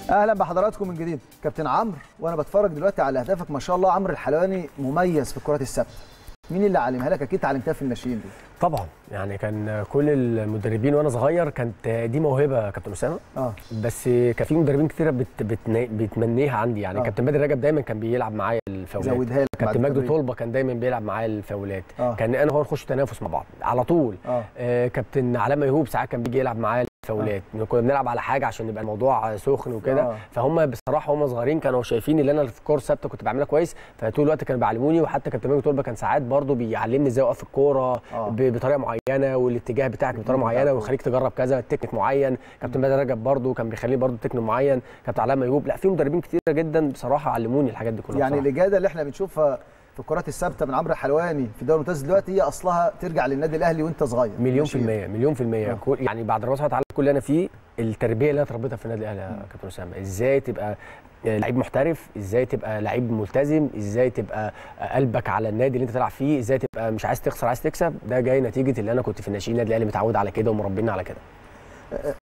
اهلا بحضراتكم من جديد كابتن عمرو وانا بتفرج دلوقتي على اهدافك ما شاء الله عمرو الحلواني مميز في الكرات الثابته مين اللي علمها لك اكيد اتعلمتها في الناشئين دي طبعا يعني كان كل المدربين وانا صغير كانت دي موهبه يا كابتن اسامه اه بس كان في مدربين كتيره بت بتنا- بتمنيها عندي يعني آه. كابتن بدر رجب دايما كان بيلعب معايا الفاولات زودها لك كابتن بعد مجدي التمرين. طلبه كان دايما بيلعب معايا الفاولات آه. كان انا هو نخش تنافس مع بعض على طول اه آه كابتن علاء ميهوب ساعات كان بيجي يلعب معايا الفاولات كنا بنلعب على حاجه عشان يبقى الموضوع سخن وكده آه. فهم بصراحه هم صغيرين كانوا شايفين ان انا في الكوره ثابته كنت بعملها كويس فطول الوقت كانوا بيعلموني وحتى كابتن مجدي طلبه كان ساعات برضو بيعلمني ازاي اوقف الكوره آه. ب- بطريقه معينه والاتجاه بتاعك بطريقه معينه ويخليك تجرب كذا تكنيك معين كابتن بدر رجب برضو كان بيخليني برضو تكنيك معين كابتن علاء ميهوب لا في مدربين كتيره جدا بصراحه علموني الحاجات دي كلها يعني بصراحة. الاجاده اللي احنا بنشوفها في الكرات الثابته من عمرو الحلواني في الدوري الممتاز دلوقتي هي اصلها ترجع للنادي الاهلي وانت صغير مليون في ناشئين. المية مليون في المية آه. كل يعني بعد ربنا سبحانه وتعالى كل اللي انا فيه التربيه اللي انا اتربيتها في النادي الاهلي يا كابتن اسامه ازاي تبقى لعيب محترف ازاي تبقى لعيب ملتزم ازاي تبقى قلبك على النادي اللي انت تلعب فيه ازاي تبقى مش عايز تخسر عايز تكسب ده جاي نتيجه اللي انا كنت في الناشئين النادي الاهلي متعود على كده ومربينا على كده